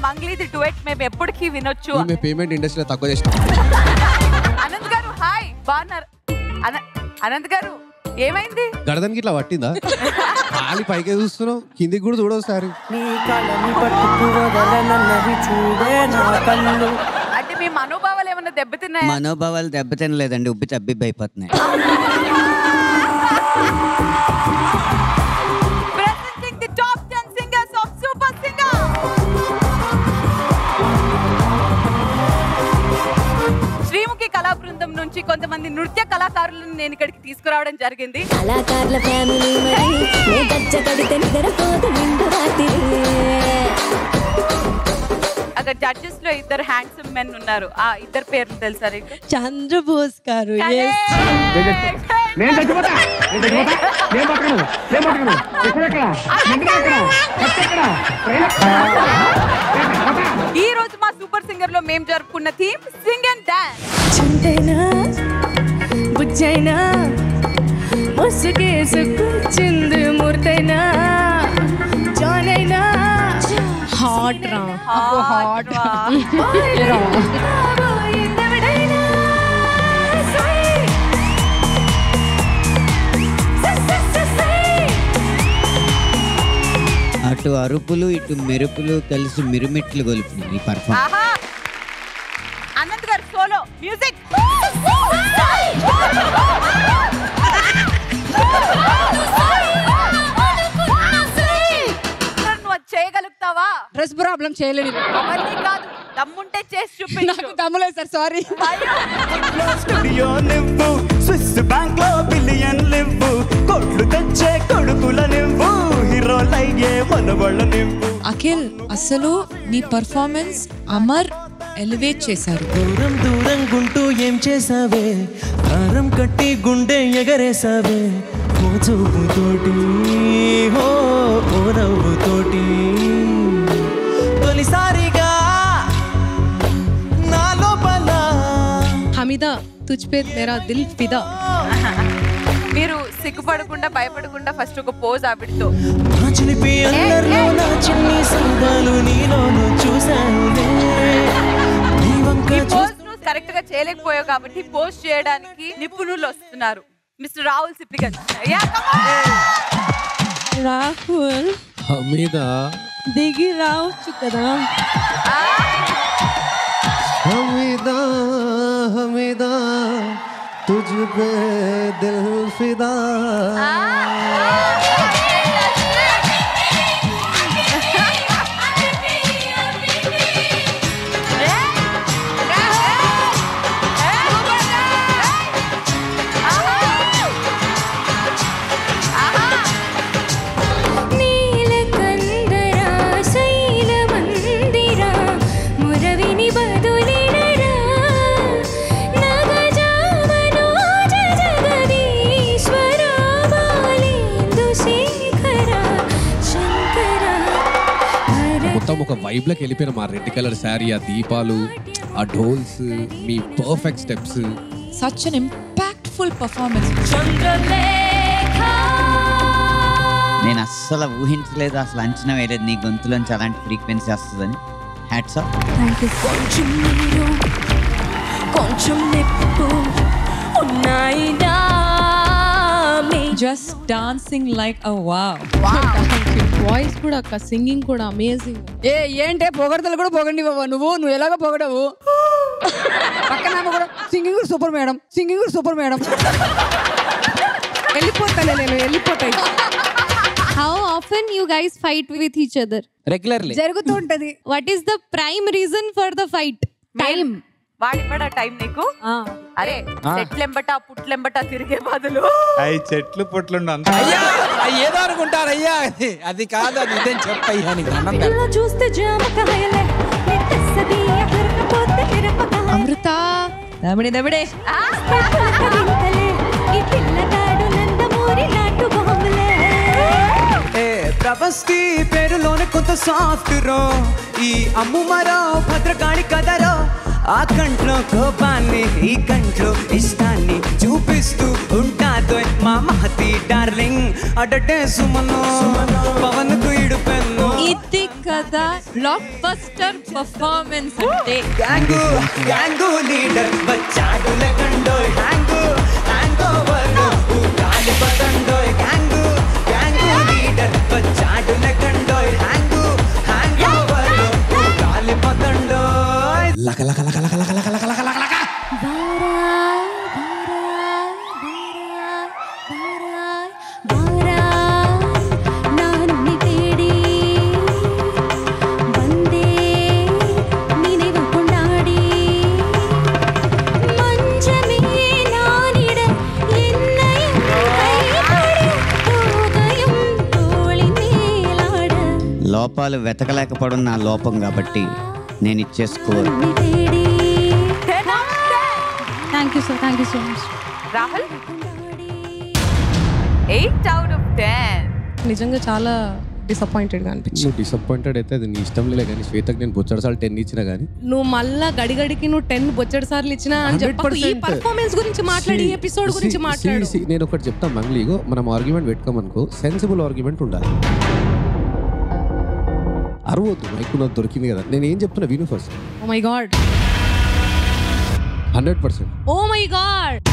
మంగ్లీది డుయెట్ మేము ఎప్పటికీ వినొచ్చు మేము పేమెంట్ ఇండస్ట్రీలో తక్కువ చేసినాం అనంత్ గారు హాయ్ బాగున్నారు అన- అనంత్ గారు ఏమైంది గడదానికి ఇట్లా పట్టిందా ఖాళీ పైకే చూస్తున్నావు కిందికి కూడా చూడవుసారి నీ కళని పట్టుకు వదలనన్నవి చూడే నా కళ్ళు అంటే మీ మనోభావాలు ఏమైనా దెబ్బతిన్నాయా మనోభావాలు దెబ్బతినలేదండి ఉబ్బి తబ్బిబ్బి అయిపోతున్నాయి Presenting the top 10 singers of Super Singer. Sreemukhi కళా బృందం నుంచి కొంతమంది నృత్య కళాకారులను నేను ఇక్కడికి తీసుకురావడం జరిగింది కళాకారుల ఫ్యామిలీ మరి నే గచ్చ కడితే నిద్రపోదు నిండు రాత్రి అక్కడ జడ్జెస్ లో ఇద్దరు హ్యాండ్సమ్ మెన్ ఉన్నారు ఆ ఇద్దరు పేర్లు తెలుసా నీకు చంద్రబోస్ గారు yes. నేను చచ్చిపోతా నేను చచ్చిపోతా నేను బతకను నేను బతకను ఎక్కడెక్కడ ఎక్కడెక్కడ ఎక్కడెక్కడ ఈ రోజు మా సూపర్ సింగర్ లో మేము జరుపుకున్న థీమ్ సింగ్ అండ్ డాన్స్ చుంటైనా బుజ్జైనా ముసుగేసుకొచ్చింది మూర్తైనా జానైనా హాట్ రా హాట్ అటు అరుపులు ఇటు మెరుపులు కలిసి మిరుమిట్లు గొలిపినాయి ఈ పర్ఫార్మెన్స్ ఆహా అనంత్ గారు సోలో మ్యూజిక్ నువ్వు అది చేయగలుగుతావా డ్రెస్ ప్రాబ్లం చేయలేదు అవన్నీ కాదు దమ్ముంటే చేసి చూపించు నాకు తమ్ములేదు సార్ సారీ స్టూడియో నివ్వు స్విస్ బ్యాంక్ లో బిలియన్ లివ్వు కోట్లు తెచ్చే కొడుకుల నివ్వు హీరోలయ్యే మనవాళ్ళ నివ్వు అఖిల్ అసలు నీ పర్ఫార్మెన్స్ అమర్ ఎలివేట్ చేశారు దూరం దూరం గుంటూ ఏం చేసావే దారం కట్టి గుండె ఎగరేసావే ఓ చూపుతోటి హో ఓ నవ్వుతోటి తొలిసారిగా నా లోపల హమీదా తుజ్పే మేరా దిల్ ఫిదా మీరు సిగ్గుపడకుండా భయపడకుండా ఫస్ట్ ఒక పోజ్ ఆవిడతో నా చిలిపి అందరిలో నా చిన్ని సరదాలు నీలోను చూశానులే నీ వంక ఈ పోజ్ నువ్వు కరెక్ట్ గా చేయలేకపోయావు కాబట్టి పోస్ట్ చేయడానికి నిపుణులు వస్తున్నారు మిస్టర్ రాహుల్ సిప్లిగన్ యా రాహుల్ హమీదా దిగి రావచ్చు కదా హమీదా హమీదా తుझ पे दिल फिदा నీలకందరా శైలమందిరా మురవిని బదులినరా నగజామనోజ జగదీశ్వరా బాలేందు శేఖరా శంకరా మొత్తం ఒక వైబ్ లోకి వెళ్ళిపోయిన మా రెడ్ కలర్ శారీ ఆ దీపాలు ఆ ఢోల్స్ మీ perfect steps such an impactful performance నేను అస్సలు ఊహించలేదు అసలు అంచనా వేయలేదు నీ గొంతులోంచి అలాంటి ఫ్రీక్వెన్సీ వస్తుందని హ్యాట్స్ ఆఫ్ కొంచెం నీరు కొంచెం నిప్పు ఉన్నాయినా just dancing like a wow voice కూడా అక్క సింగింగ్ కూడా అమేజింగ్ ఏ ఏంటే పొగడతలు కూడా పొగండి బాబా నువ్వు నువ్వు ఎలాగ పొగడవు పక్కన ఆమె కూడా సింగింగ్ కూడా సూపర్ మేడం సింగింగ్ కూడా సూపర్ మేడం వెళ్ళిపోతాలే నేను వెళ్ళిపోతాయి How often you guys fight with each other? Regularly జరుగుతుంటది What is the prime reason for the fight? Time వాడివ్వడా టైం నీకు అరే చెట్లెంబట పుట్లెంబట తిరిగే బదులు అవి చెట్లు పుట్లుండు అంత అయ్యా అయ్య ఏదో అనుకుంటారు అయ్యా అది అది కాదు అది ఇదేం చెప్పయ్యా నీకు దండం పెడతా. పిల్ల చూస్తే జామకాయలే నెట్టెస్సది ఎగరకపోతే మిరపకాయ అమృత దబడే దబడే పులకరింతలే ఈ పిల్లగాడు నందమూరి నాటు బాంబులే ఏ ప్రవస్తి పేరులోనే కొంత సాఫ్ట్ రో ఈ అమ్ము మరో భద్రకాళి కదరో ఆ కంట్లో కోపాన్ని ఈ కంట్లో ఇష్టాన్ని చూపిస్తూ ఉంటాదో మా మహతి డార్లింగ్ అడటే సుమను పవన్ కు ఇడుపెన్ను ఇది కదా బ్లాక్ బస్టర్ పర్ఫార్మెన్స్ అంటే గ్యాంగు గ్యాంగు లీడర్ వచ్చాడుల కండోయ్ హ్యాంగు హ్యాంగ్ ఓవర్ గాలి పతండోయ్ గ్యాంగు గ్యాంగు లీడర్ వచ్చాడుల కండోయ్ హ్యాంగు హ్యాంగ్ ఓవర్ గాలి పతండోయ్ లక లక లక లక లక లక లక లక లక நான் உன்னை தேடி வந்தேன் நினைவு கொண்டாடி மஞ்சமே நானிட என்னையும் கைப்பட தோகையும் தோளின் மேலாட లోపాలు వెతకలేకపోవడం నా లోపం కాబట్టి నేను ఇచ్చేసుకోరు thank you sir thank you so much Rahul eight out of ten నిజంగా చాలా డిసప్పాయింటెడ్గా అనిపించింది నువ్వు డిసప్పాయింటెడ్ అయితే అది నీ ఇష్టం లేదు కానీ శ్వేతకు నేను బొచ్చడు సార్లు టెన్ ఇచ్చినా కానీ నువ్వు మళ్ళా గడిగడికి నువ్వు టెన్ బొచ్చడి సార్లు ఇచ్చినా అని చెప్పకు ఈ 100%. పర్ఫార్మెన్స్ గురించి మాట్లాడి ఈ ఎపిసోడ్ గురించి See, మాట్లాడు see, see, నేను ఒకటి చెప్తాను మంగ్లీగో మనం ఆర్గ్యుమెంట్ పెట్టుకోమనుకో సెన్సిబుల్ ఆర్గ్యుమెంట్ ఉండాలి అరవద్దు మైకు నాకు దొరికింది కదా నేను ఏం చెప్తున్నా విను first oh my god hundred percent oh my God